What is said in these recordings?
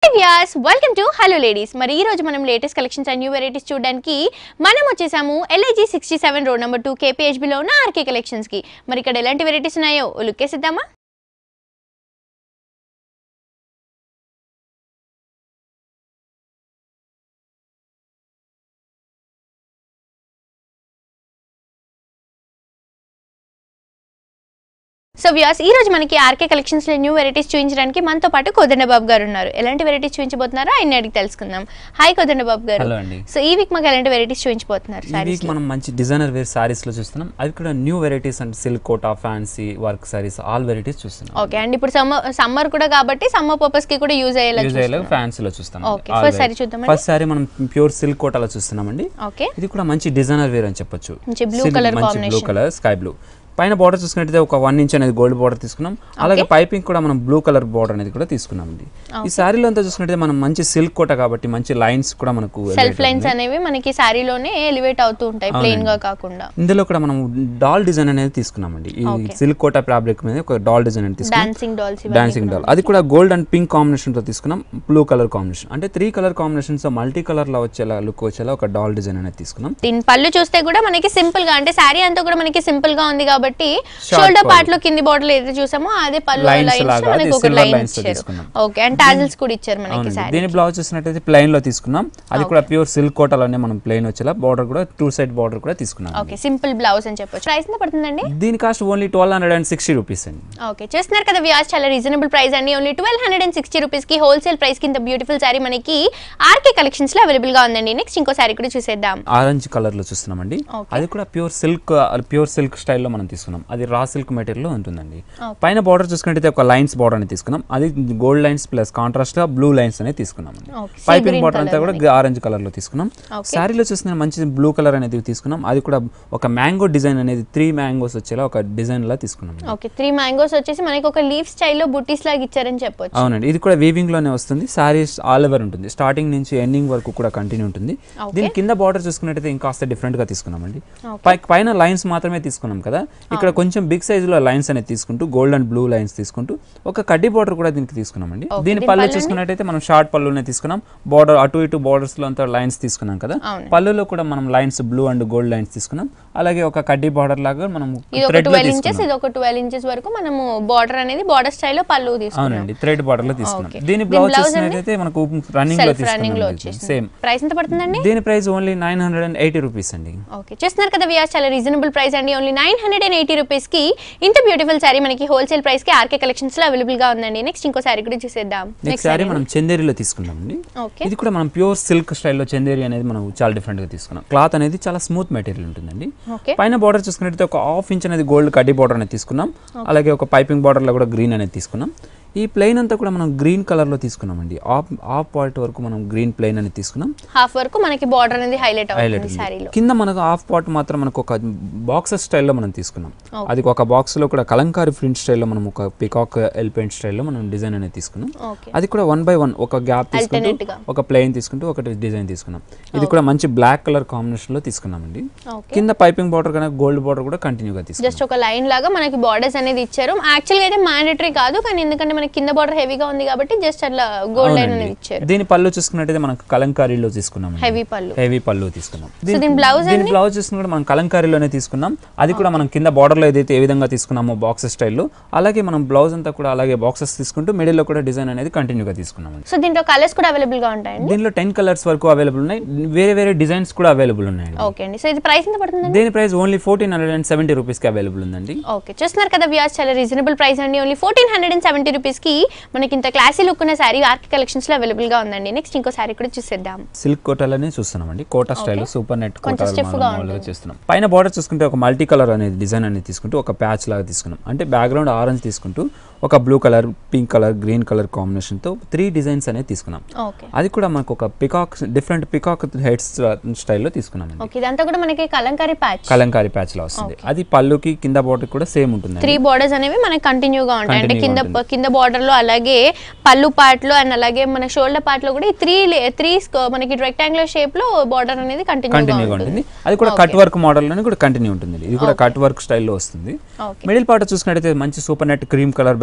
Vyas welcome to hello ladies మరి ఈ రోజు మనం latest collections and new varieties చూడడానికి మనం వచ్చేసాము LIG sixty seven road number two కేపీహెచ్బిలో ఉన్న ఆర్కే కలెక్షన్స్కి మరి ఇక్కడ ఎలాంటి వెరైటీస్ ఉన్నాయో లుక్కేసిద్దామా సో వ్యాస్ ఈ రోజు మనకి ఆర్కే కలెక్షన్స్ లో న్యూ వెరైటీస్ చూపించడానికి మనతో పాటు కోదండ బాబు గారు ఉన్నారు ఎలాంటి వెరైటీస్ చూపించబోతున్నారో ఆయన అడిగి తెలుసుకుందాం హాయ్ కోదండ బాబు గారు హలో అండి సో ఈ వీక్ మాకు ఎలాంటి వెరైటీస్ చూపించబోతున్నారు ఈ సారీస్ వీక్ మనం మంచి డిజైనర్ వేర్ సారీస్ లో చూస్తున్నాం అది కూడా new varieties and silk Kota fancy work saris all varieties చూస్తున్నాం ఓకే అండ్ ఇప్పుడు సమ్మర్ సమ్మర్ కూడా కాబట్టి సమ్మర్ పర్పస్ కి కూడా యూజ్ అయ్యేలా యూజ్ అయ్యేలా ఫ్యాన్సీ లో చూస్తాం Okay, first saree చూద్దామండి. ఫస్ట్ సారీ మనం ప్యూర్ సిల్క్ కోటాలో చూస్తున్నామండి ఓకే ఇది కూడా మంచి డిజైనర్ వేర్ అని చెప్పొచ్చు మంచి blue colour blue combination. Colour sky blue పైన బార్డర్ చూసుకున్నట్టయితే ఒక వన్ ఇంచ్ అనేది గోల్డ్ బార్డర్ తీసుకున్నాం అలాగే పైపింగ్ కూడా మనం బ్లూ కలర్ బార్డర్ అనేది కూడా తీసుకున్నాం అండి ఈ సారీలో అంతా చూసుకున్నట్టయితే మనం మంచి సిల్క్ కోట కాబట్టి మంచి లైన్స్ కూడా మనకు సెల్ఫ్ లైన్స్ అనేవి మనకి శారీలోనే ఎలివేట్ అవుతూ ఉంటాయి ప్లెయిన్ గా కాకుండా ఇందులో కూడా మనం డాల్ డిజైన్ అనేది తీసుకున్నామండి ఈ సిల్క్ కోట ఫ్యాబ్రిక్ మీద ఒక డాల్ డిజైన్ అనేది తీసుకున్నాం డాన్సింగ్ డాల్స్ డాన్సింగ్ డాల్ అది కూడా గోల్డ్ అండ్ పింక్ కాంబినేషన్ తో తీసుకున్నాం బ్లూ కలర్ కాంబినేషన్ అంటే three colour combinations multi colour లో వచ్చేలా లుక్ వచ్చేలా ఒక డాల్ డిజైన్ అనేది తీసుకున్నాం దీని పళ్ళు చూస్తే కూడా మనకి సింపుల్ గా అంటే శారీ అంతా కూడా మనకి సింపుల్ గా ఉంది కాబట్టి Short షోల్డర్ పళ్ళు. పార్ట్ లో కింది బార్డర్ ఏదైతే చూసామో అదే పళ్ళు Lines లైన్స్ లాగా, మనకి అది ఒక silver లైన్ lines తో ఇచ్చారు తీసుకున్నాం. ఓకే అండ్ టాజిల్స్ కూడా ఇచ్చారు మనకి అవునండి శారీ దీని బ్లౌజ్ చూసినట్టయితే ప్లెయిన్ లో తీసుకున్నాం అది కూడా ప్యూర్ సిల్క్ కోటలోనే మనం ప్లెయిన్ వచ్చేలా బార్డర్ కూడా టూ సైడ్ బార్డర్ కూడా తీసుకున్నాం ఓకే సింపుల్ బ్లౌజ్ అని చెప్పొచ్చు ప్రైస్ ఎంత పడుతుందండి దీని cost only twelve hundred and sixty rupees అండి ఓకే చూస్తున్నారు కదా వ్యాస్ చాలా రీజనబుల్ ప్రైస్ అండి only twelve hundred and sixty rupees కి హోల్సేల్ ప్రైస్ కింద బ్యూటిఫుల్ శారీ మనకి ఆర్కే కలెక్షన్స్ లో అవైలబుల్ గా ఉందండి నెక్స్ట్ ఇంకో శారీ కూడా చూసేద్దాం ఆరెంజ్ కలర్ లో చూస్తున్నామండి Okay. అది కూడా ప్యూర్ సిల్క్ ప్యూర్ సిల్క్ స్టైల్లో మనం తీసుకున్నాం అది రా సిల్క్ మెటీరియల్ లో ఉంటుందండి పైన బార్డర్ చూసుకుంటే ఒక లైన్స్ బార్డర్ అనేది తీసుకున్నాం అది గోల్డ్ లైన్స్ ప్లస్ కాంట్రాస్ట్ గా బ్లూ లైన్స్ అనేది తీసుకున్నాం Okay. Sea piping green border అంతా colour కూడా ఆరెంజ్ కలర్ లో తీసుకున్నాం Okay. శారీలో చూసిన మంచి బ్లూ కలర్ అనేది తీసుకున్నాం అది కూడా ఒక మ్యాంగో డిజైన్ అనేది త్రీ మ్యాంగోస్ వచ్చేలా ఒక డిజైన్ లా తీసుకున్నాం ఓకే త్రీ మ్యాంగోస్ వచ్చేసి మనకి ఒక లీఫ్ స్టైల్లో బుట్టీస్ లాగా ఇచ్చారని చెప్పొచ్చు అవునండి ఇది కూడా వీవింగ్ లోనే వస్తుంది సారీస్ ఆల్ ఓవర్ ఉంటుంది స్టార్టింగ్ నుంచి ఎండింగ్ వరకు కూడా కంటిన్యూ ఉంటుంది Okay. దీని కింద బార్డర్ చూసుకున్నట్టయితే ఇంకాస్త డిఫరెంట్ గా తీసుకున్నామండి పై- పైన లైన్స్ మాత్రమే తీసుకున్నాం కదా ఇక్కడ కొంచెం బిగ్ సైజ్ లో లైన్స్ అనేది తీసుకుంటూ గోల్డ్ అండ్ బ్లూ లైన్స్ తీసుకుంటూ ఒక కడ్డీ బార్డర్ కూడా దీనికి తీసుకున్నామండి Okay. దీని దీని పళ్ళు పళ్ళుని? చూసుకున్నట్టయితే మనం షార్ట్ పళ్ళునే తీసుకున్నాం బార్డర్ అటు ఇటు బార్డర్స్ లో అంతా లైన్స్ తీసుకున్నాం కదా అవును. పళ్ళులో కూడా మనం lines blue and gold lines తీసుకున్నాం అలాగే ఒక కడ్డీ బార్డర్ లాగా మనం ఇది ఒక థ్రెడ్ లో ట్వెల్వ్ ఇంచెస్ తీసుకున్నాం ఇది ఒక ట్వెల్వ్ ఇంచెస్ వరకు మనము బార్డర్ అనేది బార్డర్ స్టైల్లో పళ్ళు తీసుకున్నాం అవునండి థ్రెడ్ బార్డర్ లో తీసుకున్నాం Okay. దీని దీని బ్లౌజ్ blouse అండి? చూసినట్టయితే మనకు రన్నింగ్ లో సెల్ఫ్ రన్నింగ్ లో తీసుకున్నాం వచ్చేసింది సేమ్ ప్రైస్ ఎంత పడుతుందండి దీని price only nine hundred and eighty rupees అండి ఓకే చూస్తున్నారు కదా వియాస్ చాలా రీజనబుల్ ప్రైస్ అండి only nine hundred and eighty rupees కి ఇంత బ్యూటిఫుల్ శారీ మనకి హోల్సేల్ ప్రైస్ కి ఆర్కే కలెక్షన్స్ లో అవైలబుల్ గా ఉందండి నెక్స్ట్ ఇంకో శారీ కూడా చూసేద్దాం నెక్స్ట్ సారీ మనం చందేరిలో తీసుకున్నామండి ఓకే ఇది కూడా మనం ప్యూర్ సిల్క్ స్టైల్లో చందేరి అనేది మనం చాలా డిఫరెంట్ గా తీసుకున్నాం క్లాత్ అనేది చాలా స్మూత్ మెటీరియల్ ఉంటుందండి ఓకే పైన బార్డర్ చూసుకున్నట్టయితే ఒక హాఫ్ ఇంచ్ అనేది గోల్డ్ కడ్డీ బార్డర్ అనేది తీసుకున్నాం అలాగే ఒక పైపింగ్ బార్డర్ లో కూడా గ్రీన్ అనేది తీసుకున్నాం ఈ ప్లెయిన్ అంతా కూడా మనం గ్రీన్ కలర్ లో తీసుకున్నామండి ఆఫ్ ఆఫ్ పార్ట్ వరకు మనం గ్రీన్ ప్లెయిన్ అనేది తీసుకున్నాం హాఫ్ వరకు మనకి బార్డర్ అనేది హైలైట్ హైలైట్ అవుతుంది శారీలో కింద మనకు హాఫ్ పార్ట్ మాత్రం మనకు ఒక బాక్సెస్ స్టైల్లో మనం తీసుకున్నాం అది ఒక బాక్స్ లో కూడా కలంకారీ ప్రింట్ స్టైల్లో మనం ఒక పికాక్ ఎల్పెంట్ స్టైల్లో మనం డిజైన్ అనేది తీసుకున్నాం ఓకే అది కూడా వన్ బై వన్ ఒక గ్యాప్ తీసుకుంటూ Alternate గా. ఒక ప్లెయిన్ తీసుకుంటూ ఒకటి డిజైన్ తీసుకున్నాం ఇది కూడా మంచి బ్లాక్ కలర్ కాంబినేషన్ లో తీసుకున్నామండి ఓకే కింద పైపింగ్ బార్డర్ కన్నా గోల్డ్ బార్డర్ కూడా కంటిన్యూగా తీసుకున్నాం జస్ట్ ఒక లైన్ లాగా మనకి బార్డర్స్ అనేది ఇచ్చారు యాక్చువల్గా అయితే మ్యాండేటరీ కాదు కానీ ఎందుకంటే మనకి కింద బార్డర్ హెవీగా ఉంది కాబట్టి జస్ట్ అట్లా గోల్డ్ లైన్ అనేది ఇచ్చారు దీని పళ్ళు చూసుకున్నట్టయితే మనకు కలంకారీలో తీసుకున్నాం హెవీ పళ్ళు హెవీ పళ్ళు తీసుకున్నాం సో దీని బ్లౌజ్ దీని బ్లౌజ్ చూసిన కూడా మనం కలంకారీలోనే తీసుకున్నాం అది కూడా మనం కింద border లో ఏదైతే ఏ విధంగా తీసుకున్నామో బాక్సెస్ స్టైల్లో అలాగే మనం బ్లౌజ్ అంతా కూడా అలాగే బాక్సెస్ తీసుకుంటూ middle లో కూడా డిజైన్ అనేది కంటిన్యూగా తీసుకున్నాం సో దీంట్లో కలర్స్ కూడా అవైలబుల్ గా ఉంటాయండి దీనిలో టెన్ కలర్స్ వరకు అవైలబుల్ ఉన్నాయి వేరే వేరే డిజైన్స్ కూడా అవైలబుల్ ఉన్నాయండి ఓకే అండి సో ఇది ప్రైస్ ఎంత పడుతుందండి దీని price only fourteen hundred and seventy రూపీస్కి అవైలబుల్ ఉందండి ఓకే చూస్తున్నారు కదా వ్యాస్ చాలా రీజనబుల్ ప్రైస్ అండి only fourteen hundred and seventy rupees కి మనకి ఇంత క్లాసీ లుక్ ఉన్న శారీ ఆర్కి కలెక్షన్స్ లో అవైలబుల్ గా ఉందండి నెక్స్ట్ ఇంకో శారీ కూడా చూసేద్దాం సిల్క్ కోటాలనే చూస్తున్నామండి కోటా స్టైల్ సూపర్ నెట్ కొంచెం కోటా stiff గా మామూలుగా చేస్తున్నాం పైన బార్డర్ చూసుకుంటే ఒక మల్టీ కలర్ అనేది డిజైన్ అనేది తీసుకుంటూ ఒక ప్యాచ్ లాగా తీసుకున్నాం అంటే బ్యాక్గ్రౌండ్ ఆరెంజ్ తీసుకుంటూ ఒక blue colour pink colour green colour కాంబినేషన్తో త్రీ డిజైన్స్ అనేది తీసుకున్నాం ఓకే అది కూడా మనకు ఒక పికాక్ డిఫరెంట్ పికాక్ హెడ్స్ స్టైల్లో తీసుకున్నామండి ఓకే ఇదంతా కూడా మనకి కలంకారీ ప్యాచ్ కలంకారీ ప్యాచ్ లా వస్తుంది అది పళ్ళుకి కింద బార్డర్ కూడా సేమ్ ఉంటుంది త్రీ బార్డర్స్ అనేవి మనకి కంటిన్యూగా ఉంటాయి అంటే Continue గా కింద కింద బార్డర్ లో అలాగే పళ్ళు పార్ట్ లో అండ్ అలాగే మన షోల్డర్ పార్ట్ లో కూడా ఈ త్రీ త్రీ మనకి రెక్టాంగులర్ షేప్ లో బార్డర్ అనేది కంటిన్యూగా కంటిన్యూగా ఉంటుంది ఉంటుంది అది కూడా కట్ వర్క్ మోడల్ లోనే కూడా కంటిన్యూ ఉంటుంది ఇది కూడా కట్ వర్క్ స్టైల్లో వస్తుంది ఓకే మిడిల్ పార్ట్ చూసుకున్నట్టయితే మంచి super net cream colour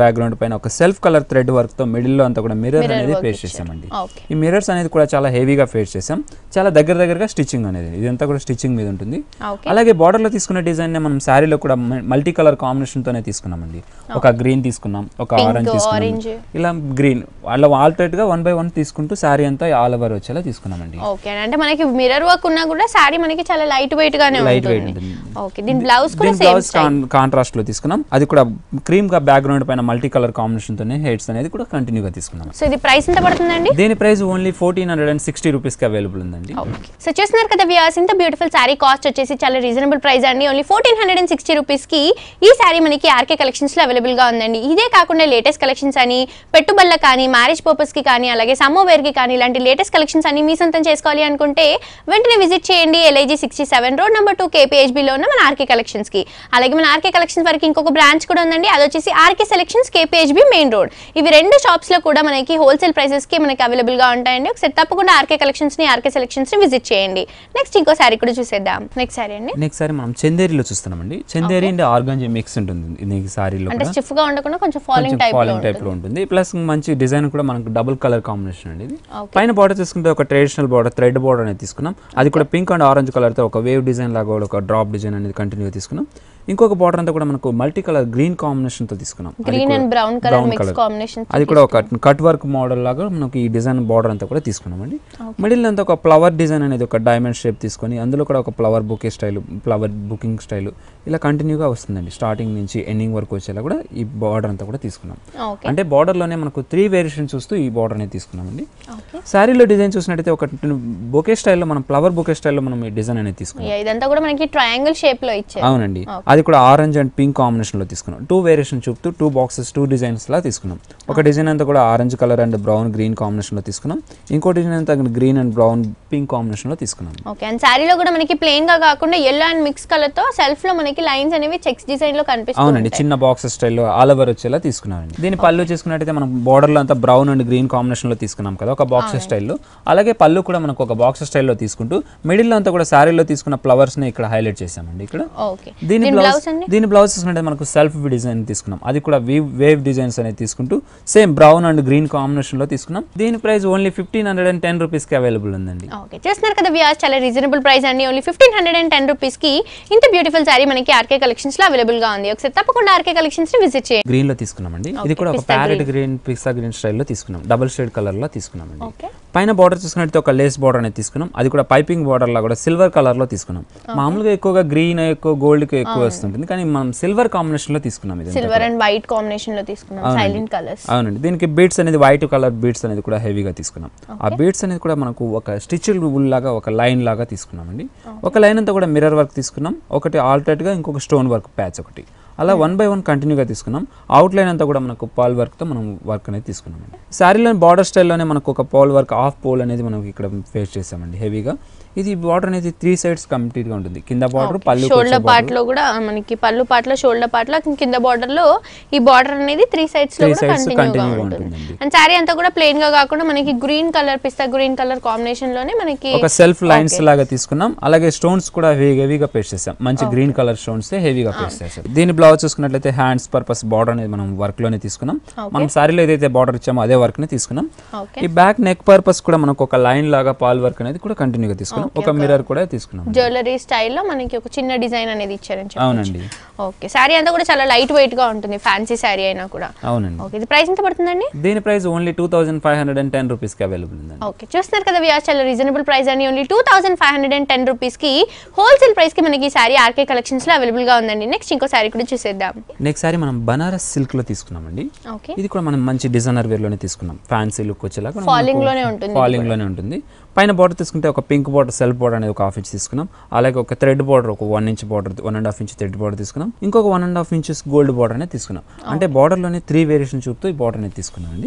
background పైన ఒక సెల్ఫ్ కలర్ థ్రెడ్ వర్క్ తో మిడిల్ లో అంతా కూడా మిర్రర్ Mirror అనేది work పేస్ట్ ఇచ్చారు. చేసామండి ఓకే ఈ మిర్రర్స్ అనేది కూడా చాలా హెవీగా ఫేస్ చేసాం చాలా దగ్గర దగ్గరగా స్టిచ్చింగ్ అనేది ఇదంతా కూడా స్టిచ్చింగ్ మీద ఉంటుంది ఓకే అలాగే border లో తీసుకున్న డిజైన్ మనం శారీలో కూడా మల్టీ కలర్ కాంబినేషన్ తోనే తీసుకున్నామండి ఒక గ్రీన్ తీసుకున్నాం ఒక Pink, ఆరెంజ్ తీసుకున్నాం orange. ఇలా గ్రీన్ అలా ఆల్టరేట్ గా వన్ బై వన్ తీసుకుంటూ శారీ అంతా ఆల్ ఓవర్ వచ్చేలా తీసుకున్నామండి ఓకే అంటే మనకి మిర్రర్ వర్క్ ఉన్నా కూడా శారీ మనకి చాలా లైట్ వెయిట్ గానే లైట్ వెయిట్ ఉంటుంది ఉంటుంది ఓకే దీని బ్లౌజ్ కూడా దీని సేమ్ బ్లౌజ్ కాంట్రాస్ట్ లో తీసుకున్నాం అది కూడా క్రీమ్ గా బ్యాక్గ్రౌండ్ పైన మల్టీ కలర్ కాంబినేషన్ తోనే హెడ్స్ అనేది కూడా కంటిన్యూగా తీసుకున్నాం సో ఇది ప్రైస్ ఎంత పడుతుందండి దీని price only fourteen hundred and sixty rupees కి అవైలబుల్ ఉందండి సో చూస్తున్నారు కదా వ్యూయర్స్ ఇంత బ్యూటిఫుల్ శారీ కాస్ట్ వచ్చేసి చాలా రీజనబుల్ ప్రైస్ అండి only fourteen hundred and sixty రూపీస్కి ఈ శారీ మనకి ఆర్కే కలెక్షన్స్లో అవైలబుల్గా ఉందండి ఇదే కాకుండా లేటెస్ట్ కలెక్షన్స్ అని పెట్టుబడులకు కానీ మ్యారేజ్ పర్పస్కి కానీ అలాగే సమ్మర్ వేర్కి కానీ ఇలాంటి లేటెస్ట్ కలెక్షన్స్ అన్ని మీ సొంతం చేసుకోవాలి అనుకుంటే వెంటనే విజిట్ చేయండి L I G sixty seven road number two కేపీహెచ్బీలో ఉన్న మన ఆర్కే కలెక్షన్స్కి అలాగే మన ఆర్కే కలెక్షన్స్ వరకు ఇంకొక బ్రాంచ్ కూడా ఉందండి అది వచ్చేసి R K selections K P H B main road ఇవి రెండు షాప్స్లో కూడా మనకి హోల్సేల్ ప్రైసెస్కి మనకి అవైలబుల్గా ఉంటాయండి ఒకసారి తప్పకుండా ఆర్కే కలెక్షన్స్ని ఆర్కే సెలెక్షన్స్ని విజిట్ చేయండి నెక్స్ట్ ఇంకో శారీ కూడా చూసేద్దాం నెక్స్ట్ శారీ అండి నెక్స్ట్ సారీ మనం చందేరిలో చూస్తున్నామండి చందేరి అండ్ ఆర్గాంజీ మిక్స్ ఉంటుంది ఈ సారీలో అంటే కూడా స్టిఫ్ గా ఉండకుండా కొంచెం ఫాలింగ్ టైప్ లో ఫాలింగ్ టైప్ లో ఉంటుంది ప్లస్ మంచి డిజైన్ కూడా మనకు డబుల్ కలర్ కాంబినేషన్ అండి ఇది Okay. పైన బార్డర్ తీసుకుంటే ఒక ట్రెడిషనల్ బార్డర్ థ్రెడ్ బార్డర్ అనేది తీసుకున్నాం అది కూడా పింక్ అండ్ ఆరెంజ్ కలర్ తో ఒక వేవ్ డిజైన్ లాగా కూడా ఒక డ్రాప్ డిజైన్ అనేది కంటిన్యూ తీసుకున్నాం ఇంకొక బార్డర్ అంతా కూడా మనకు మల్టీ కలర్ గ్రీన్ కాంబినేషన్ తో తీసుకున్నాం అది గ్రీన్ కూడా and brown colour brown mix colour. Combination అది కూడా ఒక కట్ వర్క్ మోడల్ లాగా మనకి ఈ డిజైన్ బార్డర్ అంతా కూడా తీసుకున్నామండి మిడిల్ అంతా ఒక ఫ్లవర్ డిజైన్ అనేది ఒక డైమండ్ షేప్ తీసుకొని అందులో కూడా ఒక flower bouquet style flower booking style ఇలా కంటిన్యూగా వస్తుందండి స్టార్టింగ్ నుంచి ఎండింగ్ వరకు వచ్చేలా కూడా ఈ బార్డర్ అంతా కూడా తీసుకున్నాం ఓకే అంటే border లోనే మనకు త్రీ వేరియేషన్ చూస్తూ ఈ బార్డర్ అనేది తీసుకున్నామండి ఓకే శారీలో డిజైన్ చూసినట్టయితే ఒక బొకే స్టైల్లో మనం ఫ్లవర్ బొకే స్టైల్లో మనం ఈ డిజైన్ అనేది తీసుకున్నాం ఇదంతా కూడా మనకి ట్రయాంగిల్ షేప్ లో ఇచ్చారు అవునండి అది కూడా ఆరెంజ్ అండ్ పింక్ కాంబినేషన్ లో తీసుకున్నాం టూ వేరియేషన్ చూపుతూ టూ బాక్సెస్ టూ డిజైన్స్ లా తీసుకున్నాం ఒక డిజైన్ అంతా కూడా orange colour and brown green combination లో తీసుకున్నాం ఇంకో డిజైన్ అంతా green and brown pink combination లో తీసుకున్నాం ఓకే అండ్ శారీలో కూడా మనకి ప్లెయిన్ గా కాకుండా ఎల్లో అండ్ మిక్స్ కలర్ తో సెల్ఫ్ లో మనకి లైన్స్ అనేవి చెక్స్ డిజైన్ లో కనిపిస్తుంది అవునండి చిన్న బాక్సెస్ స్టైల్లో ఆల్ ఓవర్ వచ్చేలా తీసుకున్నామండి దీని పళ్ళు చేసుకున్నట్టయితే మనం border లో అంతా బ్రౌన్ అండ్ గ్రీన్ కాంబినేషన్ లో తీసుకున్నాం కదా ఒక బాక్సెస్ స్టైల్లో అలాగే పళ్ళు కూడా మనకు ఒక బాక్సెస్ స్టైల్లో తీసుకుంటూ మిడిల్ లో అంతా కూడా శారీలో తీసుకున్న ఫ్లవర్స్ ని ఇక్కడ హైలైట్ చేసామండి ఇక్కడ ఓకే దీని దీని బ్లౌజ్ బ్లౌజ్ అండి దీని బ్లౌజ్ చూసుకుంటే మనకు సెల్ఫ్ డిజైన్ తీసుకున్నాం అది కూడా వేవ్ వేవ్ డిజైన్స్ అనేది తీసుకుంటూ same brown and green combination లో తీసుకున్నాం దీని price only fifteen hundred and ten rupees కి అవైలబుల్ ఉందండి ఓకే చేస్తున్నారు కదా వ్యూయర్స్ చాలా రీజనబుల్ ప్రైస్ అండి only fifteen hundred and ten rupees కి ఇంత బ్యూటిఫుల్ శారీ మనకి ఆర్కే కలెక్షన్స్ లో అవైలబుల్ గా ఉంది ఒకసారి తప్పకుండా ఆర్కే కలెక్షన్స్ ని విజిట్ చేయండి గ్రీన్ లో తీసుకున్నామండి ఇది కూడా ఒక pista parrot green pista green స్టైల్లో తీసుకున్నాం డబుల్ షేడ్ కలర్ లో తీసుకున్నామండి ఓకే పైన బార్డర్ చూసుకున్నట్టు ఒక లేస్ బార్డర్ అనేది తీసుకున్నాం అది కూడా పైపింగ్ బార్డర్ లా కూడా సిల్వర్ కలర్ లో తీసుకున్నాం మామూలుగా ఎక్కువగా గ్రీన్ ఎక్కువ గోల్డ్ కి ఎక్కువ వస్తుంటుంది కానీ మనం సిల్వర్ కాంబినేషన్ లో తీసుకున్నాం ఇది సిల్వర్ అండ్ వైట్ కాంబినేషన్ లో తీసుకున్నాం సైలెంట్ కలర్స్ అవునండి దీనికి బీడ్స్ అనేది వైట్ కలర్ బీడ్స్ అనేది కూడా హెవీగా తీసుకున్నాం ఆ బీడ్స్ అనేది కూడా మనకు ఒక స్టిచ్డ్ వుల్ లాగా ఒక లైన్ లాగా తీసుకున్నామండి ఒక లైన్ అంతా కూడా మిర్రర్ వర్క్ తీసుకున్నాం ఒకటి ఆల్టర్నేట్ గా ఇంకొక స్టోన్ వర్క్ ప్యాచ్ ఒకటి అలా వన్ బై వన్ కంటిన్యూగా తీసుకున్నాం అవుట్ లైన్ అంతా కూడా మనకు పాల్ వర్క్తో మనం వర్క్ అనేది తీసుకున్నామండి శారీలోని బార్డర్ స్టైల్లోనే మనకు ఒక పోల్ వర్క్ హాఫ్ పోల్ అనేది మనం ఇక్కడ ఫేస్ చేసామండి హెవీగా ఇది బార్డర్ అనేది త్రీ సైడ్స్ కంప్లీట్ గా ఉంటుంది కింద బార్డర్ పళ్ళు షోల్డర్ పార్ట్ లో కూడా మనకి పళ్ళు పార్ట్ లో షోల్డర్ పార్ట్ లో కింద బార్డర్ లో ఈ బార్డర్ అనేది త్రీ సైడ్స్ లో Three కూడా sides కంటిన్యూగా continue గా ఉంటుంది ఉంటుందండి. అండ్ శారీ అంతా కూడా ప్లెయిన్ గా కాకుండా మనకి green colour pista green colour combination లోనే మనకి ఒక సెల్ఫ్ లైన్స్ లాగా తీసుకున్నాం అలాగే స్టోన్స్ కూడా హెవీగా పేస్ట్ చేసాం మంచి గ్రీన్ కలర్ స్టోన్స్ హెవీగా పేస్ట్ చేసాం దీని బ్లౌజ్ చూసుకున్నట్లయితే హ్యాండ్స్ పర్పస్ బార్డర్ అనేది మనం వర్క్ లోనే తీసుకున్నాం మనం సారీలో ఏదైతే బార్డర్ ఇచ్చామో అదే వర్క్ ని తీసుకున్నాం ఓకే ఈ బ్యాక్ నెక్ పర్పస్ కూడా మనకు ఒక లైన్ లాగా పాల్ వర్క్ అనేది కూడా కంటిన్యూగా తీసుకున్నాం ఒక మిర్రర్ కూడా తీసుకున్నాం జ్యువెలరీ స్టైల్లో మనకి ఒక చిన్న డిజైన్ అనేది ఇచ్చారని చెప్పి అవునండి ఓకే శారీ అంతా కూడా చాలా లైట్ వెయిట్ గా ఉంటుంది ఫ్యాన్సీ శారీ అయినా కూడా అవునండి ఓకే ఇది ప్రైస్ ఎంత పడుతుందండి దీని price only two thousand five hundred and ten రూపీస్కి అవైలబుల్ ఉందండి ఓకే చూస్తున్నారు కదా వ్యాస్ చాలా రీజనబుల్ ప్రైస్ అని only two thousand five hundred and ten రూపీస్కి హోల్సేల్ ప్రైస్కి మనకి ఈ శారీ ఆర్కే కలెక్షన్స్లో అవైలబుల్గా ఉందండి నెక్స్ట్ ఇంకో శారీ కూడా చూసేద్దాం నెక్స్ట్ సారీ మనం బనారస్ సిల్క్ లో తీసుకున్నామండి ఓకే ఇది కూడా మనం మంచి డిజైనర్ వేర్ లోనే తీసుకున్నాం ఫ్యాన్సీ లుక్ వచ్చేలాగా Falling లోనే ఉంటుంది ఇది ఫాలింగ్ లోనే ఉంటుంది పైన బార్డర్ తీసుకుంటే ఒక పింక్ బార్డర్ సెల్ఫ్ బార్డర్ అనేది ఒక హాఫ్ ఇంచ్ తీసుకున్నాం అలాగే ఒక థ్రెడ్ బార్డర్ ఒక one inch border one and half inch thread border తీసుకున్నాం ఇంకొక one and half inches gold border అనేది తీసుకున్నాం అంటే బార్డర్ లోనే త్రీ వేరియేషన్ చూపుతూ ఈ బార్డర్ అనేది తీసుకున్నాం అండి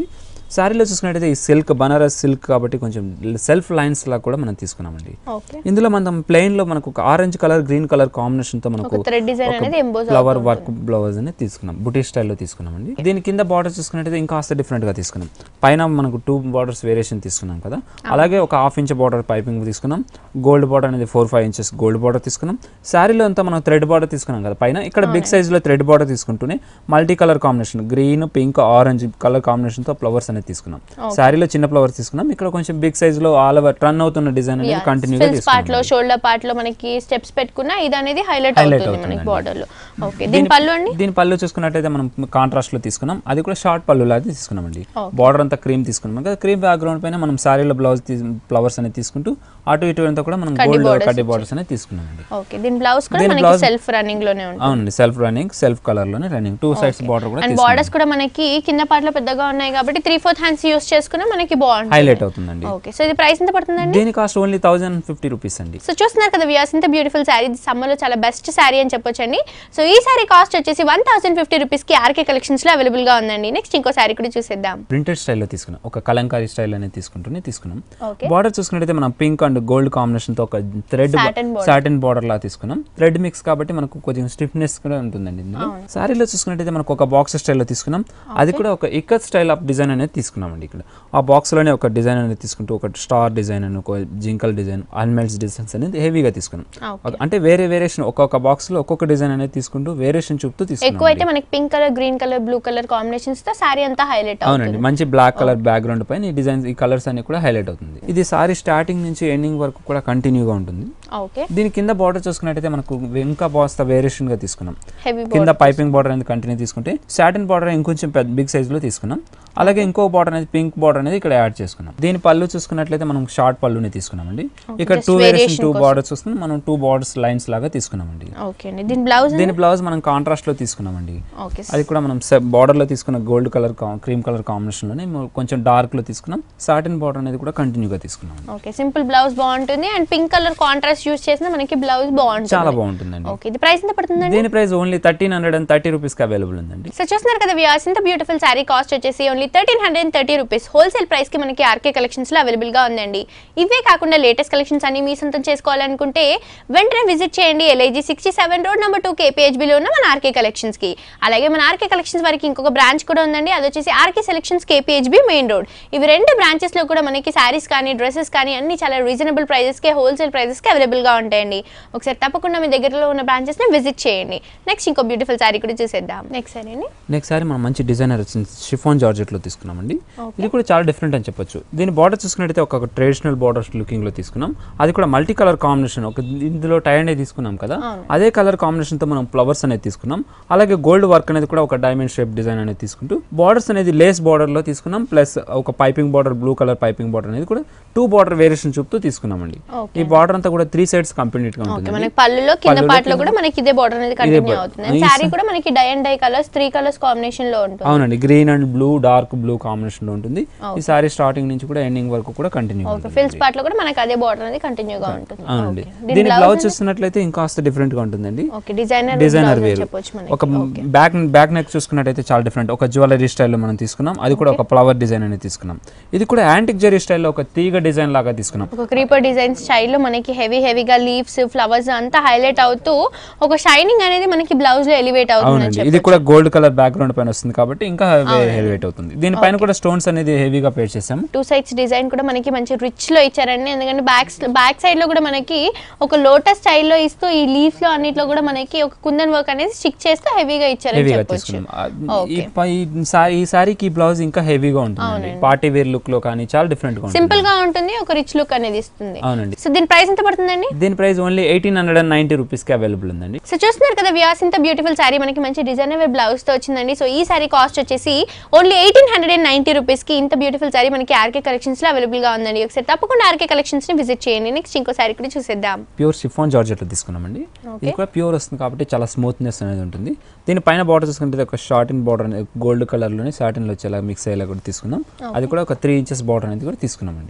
శారీలో చూసుకున్నట్టయితే ఈ సిల్క్ బనారస్ సిల్క్ కాబట్టి కొంచెం సెల్ఫ్ లైన్స్ లా కూడా మనం తీసుకున్నామండి ఓకే ఇందులో మనం ప్లెయిన్ లో మనకు ఒక orange colour green colour combination తో మనకు ఒక థ్రెడ్ డిజైన్ అనేది ఎంబోజ్ ఫ్లవర్ వర్క్ బ్లౌజ్ అనేది తీసుకున్నాం బుటీ స్టైల్లో తీసుకున్నామండి దీని కింద బార్డర్ చూసుకున్నట్టయితే ఇంకాస్త డిఫరెంట్ గా తీసుకున్నాం పైన మనకు టూ బార్డర్స్ వేరియేషన్ తీసుకున్నాం కదా అలాగే ఒక హాఫ్ ఇంచ్ బార్డర్ పైపింగ్ తీసుకున్నాం గోల్డ్ బార్డర్ అనేది four five inches gold border తీసుకున్నాం శారీలో అంతా మనం థ్రెడ్ బార్డర్ తీసుకున్నాం కదా పైన ఇక్కడ బిగ్ సైజ్ లో థ్రెడ్ బార్డర్ తీసుకుంటూనే multi colour combination green pink orange colour combination తో ఫ్లవర్స్ అనేది తీసుకున్నాం శారీలో చిన్న ఫ్లవర్స్ తీసుకున్నాం ఇక్కడ కొంచెం బిగ్ సైజ్ లో ఆల్ ఓవర్ టర్న్ అవుతున్న డిజైన్ అనేది కంటిన్యూగా ఫిల్స్ పార్ట్ లో తీసుకున్నాం షోల్డర్ పార్ట్ లో మనకి స్టెప్స్ పెట్టుకున్నా ఇది అనేది హైలైట్ Highlight అవుతుంది మనకి అవుతుందండి. బార్డర్ లో ఓకే దీని పళ్ళు అండి దీని పళ్ళు చూసుకున్నట్టయితే మనం కాంట్రాస్ట్ లో తీసుకున్నాం అది కూడా షార్ట్ పళ్ళు లాగా తీసుకున్నామండి బార్డర్ అంతా క్రీమ్ తీసుకున్నాం కదా క్రీమ్ బ్యాక్గ్రౌండ్ పైన మనం శారీలో బ్లౌజ్ ఫ్లవర్స్ అనేది తీసుకుంటూ అటు ఇటు అంతా కూడా మనం కడ్డీ గోల్డ్ borders కడ్డీ బార్డర్స్ అనేది తీసుకున్నామండి ఓకే దీని బ్లౌజ్ కూడా దీని మనకి blouse- సెల్ఫ్ రన్నింగ్ లోనే ఉంటుంది అవునండి సెల్ఫ్ రన్నింగ్ సెల్ఫ్ కలర్ లోనే రన్నింగ్ టూ సైడ్స్ బార్డర్ కూడా అండ్ తీసుకున్నాం బార్డర్స్ కూడా మనకి కింద part లో పెద్దగా ఉన్నాయి కాబట్టి త్రీ ఫోర్త్ హ్యాండ్స్ యూస్ చేసుకున్నా మనకి బాగుంటుంది హైలైట్ అవుతుందండి ఓకే సో ఇది ప్రైస్ ఎంత పడుతుందండి దీని cost only thousand fifty rupees అండి సో చూస్తున్నారు కదా వ్యూస్ ఇంత బ్యూటిఫుల్ శారీ సమ్మర్లో చాలా బెస్ట్ శారీ అని చెప్పొచ్చండి సో ఈ శారీ కాస్ట్ వచ్చేసి వన్ థౌసండ్ ఫిఫ్టీ రూపీస్కి ఆర్కే కలెక్షన్స్లో అవైలబుల్గా ఉందండి నెక్స్ట్ ఇంకో శారీ కూడా చూసేద్దాం ప్రింటెడ్ స్టైల్లో తీసుకున్నాం ఒక కలంకారీ స్టైల్ అనేది తీసుకుంటూనే తీసుకున్నాం ఓకే బార్డర్ చూసుకున్నట్టయితే మనం పింక్ అండ్ గోల్డ్ కాంబినేషన్ తో ఒక thread Satin border. Satin border లా తీసుకున్నాం థ్రెడ్ మిక్స్ కాబట్టి మనకు కొంచెం స్టిఫ్నెస్ కూడా ఉంటుందండి ఇందులో సారీలో చూసుకున్నట్టయితే మనకు ఒక బాక్స్ స్టైల్లో తీసుకున్నాం అది కూడా ఒక ఇక్కత్ స్టైల్ ఆఫ్ డిజైన్ అనేది తీసుకున్నామండి ఇక్కడ ఆ బాక్స్ లోనే ఒక డిజైన్ అనేది తీసుకుంటూ ఒక స్టార్ డిజైన్ అని ఒక జింకల్ డిజైన్ అన్మెల్స్ డిజైన్స్ అనేది హెవీగా తీసుకున్నాం ఓకే ఒక- అంటే వేరే వేరియేషన్ ఒక్కొక్క బాక్స్ లో ఒక్కొక్క డిజైన్ అనేది తీసుకుంటూ వేరియేషన్ చూపుతూ తీసుకున్నాం ఎక్కువ అయితే మనకి pink colour green colour blue colour combinations తో శారీ అంతా హైలైట్ అవునండి అవుతుంది మంచి బ్లాక్ కలర్ బ్యాక్గ్రౌండ్ పైన ఈ డిజైన్స్ ఈ కలర్స్ అన్ని కూడా హైలైట్ అవుతుంది ఇది సారీ స్టార్టింగ్ నుంచి ఎండింగ్ వరకు కూడా కంటిన్యూగా ఉంటుంది ఓకే దీని కింద బార్డర్ చూసుకున్నట్టయితే మనకు ఇంకా బాస్త వేరియేషన్ గా తీసుకున్నాం హెవీ కింద పైపింగ్ బార్డర్ అనేది కంటిన్యూ తీసుకుంటే సాటిన్ బార్డర్ ఇంకొంచెం పెద్ద బిగ్ సైజ్ లో తీసుకున్నాం అలాగే ఇంకో బార్డర్ అనేది పింక్ బార్డర్ అనేది ఇక్కడ యాడ్ చేసుకున్నాం దీని పళ్ళు చూసుకున్నట్లయితే మనం షార్ట్ పళ్ళుని తీసుకున్నామండి ఇక్కడ just two variation variation two కోసం. బార్డర్స్ చూసుకుని మనం టూ బార్డర్స్ లైన్స్ లాగా తీసుకున్నామండి ఓకే అండి దీని బ్లౌజ్ దీని బ్లౌజ్ మనం కాంట్రాస్ట్ లో తీసుకున్నామండి ఓకే అది కూడా మనం బార్డర్ లో తీసుకున్న gold colour cream colour combination లోనే mo- కొంచెం డార్క్ లో తీసుకున్నాం సాటిన్ బార్డర్ అనేది కూడా కంటిన్యూగా తీసుకున్నాం ఓకే సింపుల్ బ్లౌజ్ బాగుంటుంది and pink colour contrast use చేసిన మనకి బ్లౌజ్ బాగుంటుంది చాలా బాగుంటుందండి ఓకే ఇది ప్రైస్ ఎంత పడుతుందండి దీని price only thirteen hundred and thirty రూపీస్కి అవైలబుల్ ఉందండి సో చూస్తున్నారు కదా వ్యూస్ ఇంత బ్యూటిఫుల్ శారీ కాస్ట్ వచ్చేసి only thirteen hundred and thirty rupees wholesale price కి మనకి ఆర్కే కలెక్షన్స్ లో అవైలబుల్ గా ఉందండి ఇవే కాకుండా లేటెస్ట్ కలెక్షన్స్ అన్ని మీ సొంతం చేసుకోవాలనుకుంటే వెంటనే విజిట్ చేయండి L I G sixty seven road number two కేపీహెచ్బిలో ఉన్న మన ఆర్కే కలెక్షన్స్ కి అలాగే మన ఆర్కే కలెక్షన్స్ వారికి ఇంకొక బ్రాంచ్ కూడా ఉందండి అది వచ్చేసి R K selections K P H B main road ఇవి రెండు బ్రాంచెస్ లో కూడా మనకి శారీస్ కానీ డ్రెస్సెస్ కానీ అన్ని చాలా రీజనబుల్ ప్రైజెస్ కి హోల్సేల్ ప్రైజెస్ కి అవైలబుల్ గా ఉంటాయండి ఒకసారి తప్పకుండా మీ దగ్గరలో ఉన్న బ్రాంచెస్ ని విజిట్ చేయండి నెక్స్ట్ ఇంకో బ్యూటిఫుల్ శారీ కూడా చూసేద్దాం నెక్స్ట్ సారీ అండి నెక్స్ట్ సారి మనం మంచి డిజైనర్ వచ్చింది షిఫాన్ జార్జెట్లో తీసుకున్నామండి ఇది కూడా చాలా డిఫరెంట్ అని చెప్పొచ్చు దీని బార్డర్ చూసుకున్నట్టయితే ఒక ట్రెడిషనల్ బార్డర్ లుకింగ్ లో తీసుకున్నాం అది కూడా మల్టీ కలర్ కాంబినేషన్ ఒక ఇందులో టై అనేది తీసుకున్నాం కదా అదే కలర్ కాంబినేషన్ తో మనం ఫ్లవర్స్ అనేది తీసుకున్నాం అలాగే గోల్డ్ వర్క్ అనేది కూడా ఒక డైమండ్ షేప్ డిజైన్ అనేది తీసుకుంటూ బార్డర్స్ అనేది లేస్ బార్డర్ లో తీసుకున్నాం ప్లస్ ఒక piping border blue colour piping border అనేది కూడా టూ బార్డర్ వేరియేషన్ చూపుతూ తీసుకున్నామండి Okay. ఈ బార్డర్ అంతా కూడా త్రీ సైడ్స్ కంప్లీట్ గా ఓకే ఉంటుంది మనకి పళ్ళులో కింద పళ్ళులో పార్ట్ లో కింద- కూడా మనకి ఇదే బార్డర్ అనేది కంటిన్యూ border. అవుతుంది అండ్ ఈ శారీ స- కూడా మనకి dye and dye colours three colours combination లో ఉంటుంది అవునండి green and blue dark blue combination లో ఉంటుంది ఈ సారీ స్టార్టింగ్ నుంచి కూడా ఎండింగ్ వరకు కూడా కంటిన్యూ ఓకే ఫిల్స్ పార్ట్ లో కూడా మనకి అదే బార్డర్ అనేది కంటిన్యూగా ఉంటుంది అవునండి Okay. దీని బ్లౌజ్ చూస్తున్నట్లయితే ఇంకాస్త డిఫరెంట్ గా ఉంటుందండి ఓకే డిజైనర్ డిజైనర్ వేరు చెప్పొచ్చు మనకి ఒక బ్యాక్ బ్యాక్ నెక్ చూసుకున్నట్టయితే చాలా డిఫరెంట్ ఒక జ్యువెలరీ స్టైల్లో మనం తీసుకున్నాం అది కూడా ఒక ఫ్లవర్ డిజైన్ అనేది తీసుకున్నాం ఇది కూడా యాంటిక్ జరీ స్టైల్లో ఒక తీగ డిజైన్ లాగా తీసుకున్నాం ఒక క్రీపర్ డిజైన్ స్టైల్లో మనకి హెవీ హెవీగా లీవ్స్ ఫ్లవర్స్ అంతా హైలైట్ అవుతూ ఒక షైనింగ్ అనేది మనకి బ్లౌజ్ లో ఎలివేట్ అవుతుంది అవునండి ఇది కూడా గోల్డ్ కలర్ బ్యాక్గ్రౌండ్ పైన వస్తుంది కాబట్టి ఇంకా హెవీవెయిట్ అవుతుంది దీనిపైన కూడా స్టోన్స్ అనేది హెవీగా పేడ్ చేసాం టూ సైడ్స్ డిజైన్ కూడా మనకి మంచి రిచ్ లో ఇచ్చారండి ఎందుకంటే బ్యాక్ బ్యాక్ సైడ్ లో కూడా మనకి ఒక లోటస్ స్టైల్లో ఇస్తూ ఈ లీఫ్ లో అన్నిట్లో కూడా మనకి ఒక కుందన్ వర్క్ అనేది స్టిక్ చేస్తూ హెవీగా ఇచ్చారని హెవీగా చెప్పొచ్చు తీసుకున్నాం ఆ, ఈ ప- ఈ సా- ఈ సారీకి ఈ బ్లౌజ్ ఇంకా హెవీగా ఉంటుంది పార్టీ వేర్ లుక్ లో కానీ చాలా డిఫరెంట్ గా ఉంటుంది సింపుల్ గా ఉంటుంది ఒక రిచ్ లుక్ అనేది ఇస్తుంది అవునండి సో దీని ప్రైస్ ఎంత పడుతుందండి దీని price only eighteen hundred and ninety రూపీస్కి అవైలబుల్ ఉందండి సో చూస్తున్నారు కదా వ్యాస్ ఇంత బ్యూటిఫుల్ శారీ మనకి మంచి డిజైనర్ బ్లౌజ్ తో వచ్చిందండి సో ఈ శారీ కాస్ట్ వచ్చేసి only eighteen hundred and ninety rupees కి ఇంత బ్యూటిఫుల్ శారీ మనకి ఆర్కే కలెక్షన్స్ లో అవైలబుల్ గా ఉందండి ఒకసారి తప్పకుండా ఆర్కే కలెక్షన్స్ ని విజిట్ చేయండి నెక్స్ట్ ఇంకో శారీ కూడా చూసేద్దాం ప్యూర్ షిఫాన్ జార్జెట్లో తీసుకున్నామండి ఇది కూడా ప్యూర్ వస్తుంది కాబట్టి చాలా స్మూత్నెస్ అనేది ఉంటుంది దీని పైన బార్డర్ చూసుకుంటే ఒక షార్ట్ ఇన్ బార్డర్ అనేది గోల్డ్ కలర్లోనే సాటిన్లో వచ్చేలా మిక్స్ అయ్యేలా కూడా తీసుకున్నాం అది కూడా ఒక త్రీ ఇంచెస్ బార్డర్ అనేది కూడా తీసుకున్నామండి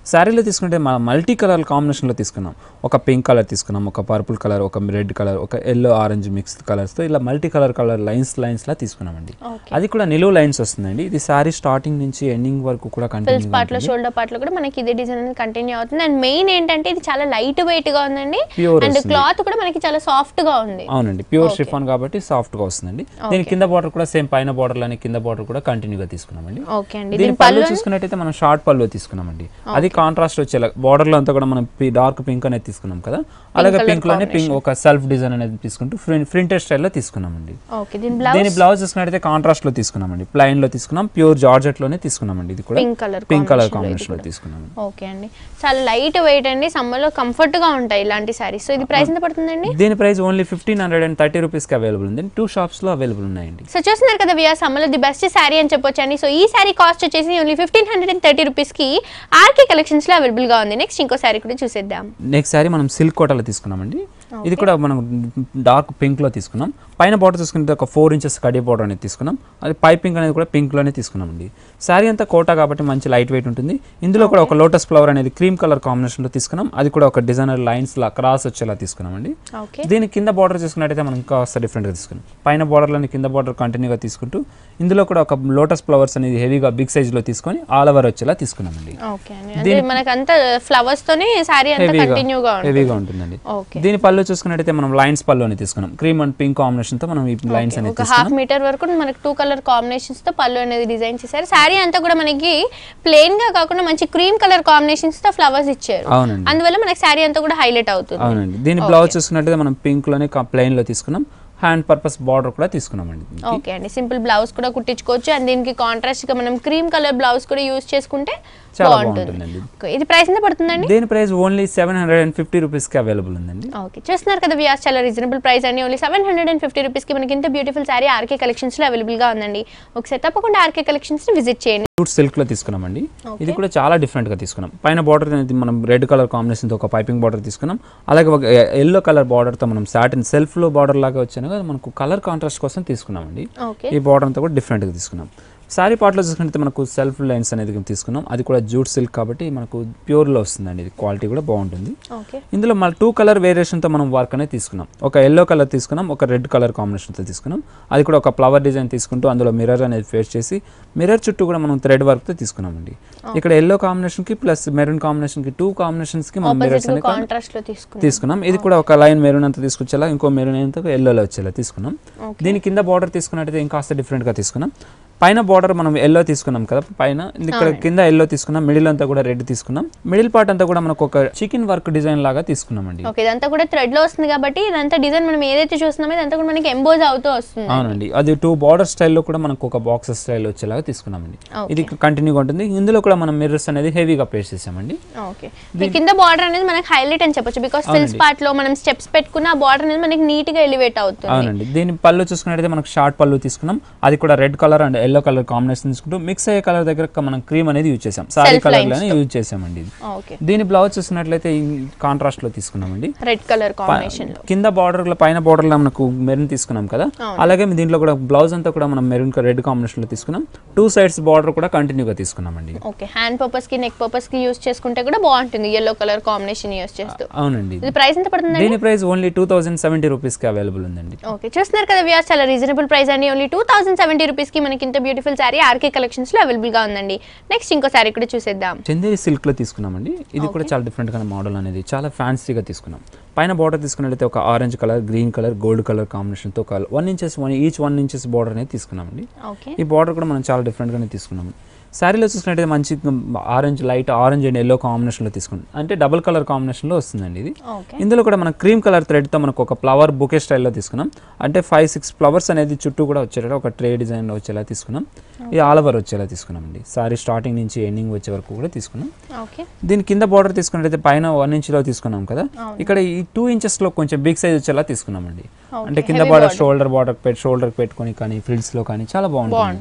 శారీలో తీసుకుంటే మనం మల్టీ కలర్ కాంబినేషన్లో తీసుకున్నాం ఒక పింక్ కలర్ తీసుకున్నాం ఒక పర్పుల్ కలర్ ఒక రెడ్ కలర్ ఒక ఎల్లో ఆరెంజ్ మిక్స్ కలర్స్తో ఇలా మల్టీ కలర్ కలర్ లైన్స్ లైన్స్లా తీసుకున్నామండి ఓకే అది కూడా నిలువు లైన్స్ వస్తుందండి ఇది శారీ స్టార్టింగ్ నుంచి ఎండింగ్ వరకు కూడా ఫిల్స్ కంటిన్యూ పార్ట్ లో షోల్డర్ పార్ట్ లో కూడా మనకి ఇదే డిజైన్ అనేది కంటిన్యూ అవుతుంది అండ్ మెయిన్ ఏంటంటే ఇది చాలా లైట్ వెయిట్ గా ఉందండి Pure అండ్ వస్తుంది. క్లాత్ కూడా మనకి చాలా సాఫ్ట్ గా ఉంది అవునండి ప్యూర్ షిఫాన్ కాబట్టి సాఫ్ట్గా వస్తుందండి దీని కింద బార్డర్ కూడా సేమ్ పైన బార్డర్ లానే కింద బార్డర్ కూడా కంటిన్యూగా తీసుకున్నామండి ఓకే అండి దీని పళ్ళు చూసుకున్నట్టయితే మనం షార్ట్ పళ్ళు తీసుకున్నామండి అది కాంట్రాస్ట్ వచ్చేలా బార్డర్ లో అంతా కూడా మనం డార్క్ పింక్ అనేది తీసుకున్నాం కదా అలాగే పింక్ లోనే పింక్ ఒక సెల్ఫ్ డిజైన్ అనేది తీసుకుంటూ ప్రింటెడ్ స్టైల్లో తీసుకున్నామండి ఓకే దీని బ్లౌజ్ దీని బ్లౌజ్ చూసుకున్నట్టయితే కాంట్రాస్ట్ లో తీసుకున్నామండి ప్లైన్ లో తీసుకున్నాం ప్యూర్ జార్జెట్ లోనే తీసుకున్నామండి ఇది కూడా pink colour pink colour combination లో తీసుకున్నాం ఓకే అండి చాలా లైట్ వెయిట్ అండి సమ్మర్ లో కంఫర్ట్ గా ఉంటాయి ఇలాంటి సారీస్ సో ఇది ప్రైస్ ఎంత పడుతుందండి దీని price only fifteen hundred and thirty రూపీస్కి అవైలబుల్ ఉంది టూ షాప్స్ లో అవైలబుల్ ఉన్నాయండి సో చూస్తున్నారు కదా వియా సమ్మర్లో ది బెస్ట్ శారీ అని చెప్పొచ్చు అండి సో ఈ శారీ కాస్ట్ వచ్చేసి only fifteen hundred and thirty రూపీస్కి ఆర్కే కలెక్షన్స్లో అవైలబుల్గా ఉంది నెక్స్ట్ ఇంకో శారీ కూడా చూసేద్దాం నెక్స్ట్ శారీ మనం సిల్క్ కోటలో తీసుకున్నామండి ఇది కూడా మనం డార్క్ పింక్ లో తీసుకున్నాం పైన బార్డర్ తీసుకుంటే ఒక ఫోర్ ఇంచెస్ కడి బార్డర్ అనేది తీసుకున్నాం అది పైపింగ్ అనేది కూడా పింక్ లోనే తీసుకున్నామండి శారీ అంతా కోటా కాబట్టి మంచి లైట్ వెయిట్ ఉంటుంది ఇందులో కూడా ఒక లోటస్ ఫ్లవర్ అనేది క్రీమ్ కలర్ కాంబినేషన్ లో తీసుకున్నాం అది కూడా ఒక డిజైనర్ లైన్స్ లా క్రాస్ వచ్చేలా తీసుకున్నామండి ఓకే దీని కింద బార్డర్ చూసుకున్నట్టయితే మనం ఇంకా వస్తే డిఫరెంట్గా తీసుకున్నాం పైన బార్డర్లోని కింద బార్డర్ కంటిన్యూగా తీసుకుంటూ ఇందులో కూడా ఒక లోటస్ ఫ్లవర్స్ అనేది హెవీగా బిగ్ సైజ్లో తీసుకొని ఆల్ ఓవర్ వచ్చేలా తీసుకున్నామండి ఓకే అండి అంటే మనకి అంతా ఫ్లవర్స్ తోనే శారీ అంతా హెవీగా కంటిన్యూగా ఉంటుంది హెవీగా ఉంటుందండి ఓకే దీని పళ్ళు చూసుకున్నట్టయితే మనం లైన్స్ పళ్ళు అని తీసుకున్నాం క్రీమ్ అండ్ పింక్ కాంబినేషన్ తో మనం ఈ లైన్స్ అనేది ఒక హాఫ్ మీటర్ వరకు మనకి టూ కలర్ కాంబినేషన్స్ తో పళ్ళు అనేది డిజైన్ చేశారు శారీ అంతా కూడా మనకి ప్లెయిన్ గా కాకుండా మంచి క్రీమ్ కలర్ కాంబినేషన్స్ తో ఫ్లవర్స్ ఇచ్చారు అవునండి అందువల్ల మనకి శారీ అంతా కూడా హైలైట్ అవుతుంది అవునండి దీని బ్లౌజ్ చూసుకున్నట్టయితే మనం పింక్ లోనే ప్లెయిన్ లో తీసుకున్నాం హ్యాండ్ పర్పస్ బార్డర్ కూడా తీసుకున్నామండి దీనికి. ఓకే అండి సింపుల్ బ్లౌజ్ కూడా కుట్టించుకోవచ్చు అండ్ దీనికి కాంట్రాస్ట్ గా మనం క్రీమ్ కలర్ బ్లౌజ్ కూడా యూస్ చేసుకుంటే చాలా బాగుంటుంది బాగుంటుందండి Okay, ఇది ప్రైస్ ఎంత పడుతుందండి దీని price only seven hundred and fifty రూపీస్కి అవైలబుల్ ఉందండి ఓకే చూస్తున్నారు కదా వ్యాస్ చాలా రీజనబుల్ ప్రైస్ అండి only seven hundred and fifty రూపీస్కి మనకి ఇంత బ్యూటిఫుల్ శారీ ఆర్కే కలెక్షన్స్లో అవైలబుల్గా ఉందండి ఒకసారి తప్పకుండా ఆర్కే కలెక్షన్స్ని విజిట్ చేయండి జూట్ సిల్క్ లో తీసుకున్నామండి ఇది కూడా చాలా డిఫరెంట్ గా తీసుకున్నాం పైన బార్డర్ అనేది మనం రెడ్ కలర్ కాంబినేషన్ తో ఒక పైపింగ్ బార్డర్ తీసుకున్నాం అలాగే ఒక ఎల్లో కలర్ బార్డర్ తో మనం సాటిన్ సెల్ఫ్ లో బార్డర్ లాగా వచ్చాను కదా మనకు కలర్ కాంట్రాస్ట్ కోసం తీసుకున్నామండి ఓకే ఈ బార్డర్ అంతా కూడా డిఫరెంట్ గా తీసుకున్నాం సారీ పార్ట్లో చూసుకుంటే మనకు సెల్ఫ్ లైన్స్ అనేది తీసుకున్నాం అది కూడా జూట్ సిల్క్ కాబట్టి మనకు ప్యూర్లో వస్తుందండి ఇది క్వాలిటీ కూడా బాగుంటుంది ఓకే ఇందులో మన టూ కలర్ వేరియేషన్తో మనం వర్క్ అనేది తీసుకున్నాం ఒక ఎల్లో కలర్ తీసుకున్నాం ఒక రెడ్ కలర్ కాంబినేషన్తో తీసుకున్నాం అది కూడా ఒక ఫ్లవర్ డిజైన్ తీసుకుంటూ అందులో మిర్రర్ అనేది ఫేస్ చేసి మిర్రర్ చుట్టూ కూడా మనం థ్రెడ్ వర్క్తో తీసుకున్నామండి ఇక్కడ ఎల్లో కాంబినేషన్కి ప్లస్ మెరూన్ కాంబినేషన్కి టూ కాంబినేషన్స్కి మనం మిర్రర్స్ ఆపోజిట్ అనేది కాంట్రాస్ట్లో తీసుకున్నాం తీసుకున్నాం ఇది కూడా ఒక లైన్ మెరూన్ అంతా తీసుకొచ్చేలా ఇంకో మెరూన్ అంతా ఎల్లోలో వచ్చేలా తీసుకున్నాం Okay. దీని కింద బార్డర్ తీసుకున్నట్టయితే ఇంకాస్త డిఫరెంట్గా తీసుకున్నాం పైన బార్డర్ మనం ఎల్లో తీసుకున్నాం కదా పైన ఇక్కడ కింద ఎల్లో తీసుకున్నాం మిడిల్ అంతా కూడా రెడ్ తీసుకున్నాం మిడిల్ పార్ట్ అంతా కూడా మనకు ఒక చికెన్ వర్క్ డిజైన్ లాగా తీసుకున్నామండి ఓకే ఇదంతా కూడా థ్రెడ్ లో వస్తుంది కాబట్టి ఇదంతా డిజైన్ మనం ఏదైతే చూస్తున్నామో ఇదంతా కూడా మనకి ఎంబోజ్ అవుతూ వస్తుంది అవునండి అది టూ బార్డర్ స్టైల్లో కూడా మనకు ఒక బాక్సెస్ స్టైల్ వచ్చేలాగా తీసుకున్నామండి Okay. ఇది కంటిన్యూగా ఉంటుంది ఇందులో కూడా మనం మిర్రర్స్ అనేది హెవీగా ప్లేస్ చేసామండి ఓకే ఈ కింద బార్డర్ అనేది మనకి హైలైట్ అని చెప్పొచ్చు బికాస్ ఫిల్స్ పార్ట్ లో మనం స్టెప్స్ పెట్టుకున్న ఆ బార్డర్ అనేది మనకి నీట్ గా ఎలివేట్ అవుతుంది అవునండి దీని పళ్ళు చూసుకున్నట్టయితే మనకు షార్ట్ పళ్ళు తీసుకున్నాం అది కూడా red colour and yellow colour combination తీసుకుంటూ మిక్స్ అయ్యే కలర్ దగ్గర మనం క్రీమ్ అనేది యూజ్ చేసాం సారీ Self కలర్ lines లోనే యూజ్ చేసామండి ఇది ఓకే దీని బ్లౌజ్ చూసినట్లయితే కాంట్రాస్ట్ లో తీసుకున్నామండి రెడ్ కలర్ కాంబినేషన్ లో కింద బార్డర్ లో పైన బార్డర్ లో మనకు మెరూన్ తీసుకున్నాం కదా అలాగే దీంట్లో కూడా బ్లౌజ్ అంతా కూడా మనం మెరూన్ రెడ్ కాంబినేషన్ లో తీసుకున్నాం టూ సైడ్స్ బార్డర్ కూడా కంటిన్యూగా తీసుకున్నామండి ఓకే హ్యాండ్ పర్పస్ కి నెక్ పర్పస్ కి యూస్ చేసుకుంటే కూడా బాగుంటుంది ఎల్లో కలర్ కాంబినేషన్ యూస్ చేస్తూ అవునండి ఇది ప్రైస్ ఎంత పడుతుంది దీని price only two thousand seventy రూపీస్కి అవైలబుల్ ఉందండి ఓకే చూస్తున్నారు కదా వ్యూస్ చాలా రీజనబుల్ ప్రైస్ అండి ఓన్లీ టూ థౌసండ్ సెవెంటీ రూపీస్కి మనకి ఇంత బ్యూటిఫుల్ శారీ ఆర్కే కలెక్షన్స్లో అవైలబుల్గా ఉందండి నెక్స్ట్ ఇంకో శారీ కూడా చూసేద్దాం చందేరి సిల్క్లో తీసుకున్నామండి ఇది కూడా చాలా డిఫరెంట్గా మోడల్ అనేది చాలా ఫ్యాన్సీగా తీసుకున్నాం పైన బార్డర్ తీసుకున్నట్లయితే ఒక orange colour green colour gold colour కాంబినేషన్తో ఒక one inches one each one inches border అనేది తీసుకున్నామండి ఓకే ఈ బార్డర్ కూడా మనం చాలా డిఫరెంట్గానే తీసుకున్నాము శారీలో చూసుకున్నట్టయితే మంచి orange light orange and yellow కాంబినేషన్లో తీసుకున్నాం అంటే డబుల్ కలర్ కాంబినేషన్లో వస్తుందండి ఇది ఓకే ఇందులో కూడా మనం క్రీమ్ కలర్ థ్రెడ్తో మనకు ఒక ఫ్లవర్ బుకే స్టైల్లో తీసుకున్నాం అంటే ఫైవ్ సిక్స్ ఫ్లవర్స్ అనేది చుట్టూ కూడా వచ్చేటట్టు ఒక ట్రే డిజైన్లో వచ్చేలా తీసుకున్నాం ఇది ఆల్ ఓవర్ వచ్చేలా తీసుకున్నామండి సారీ స్టార్టింగ్ నుంచి ఎండింగ్ వచ్చే వరకు కూడా తీసుకున్నాం ఓకే దీని కింద బార్డర్ తీసుకున్నట్టయితే పైన వన్ ఇంచ్లో తీసుకున్నాం కదా ఇక్కడ ఈ టూ ఇంచెస్లో కొంచెం బిగ్ సైజ్ వచ్చేలా తీసుకున్నామండి అంటే కింద బార్డర్ షోల్డర్ బార్డర్ పెట్టి షోల్డర్ పెట్టుకొని కానీ ఫ్రిల్స్లో కానీ చాలా బాగుంటుంది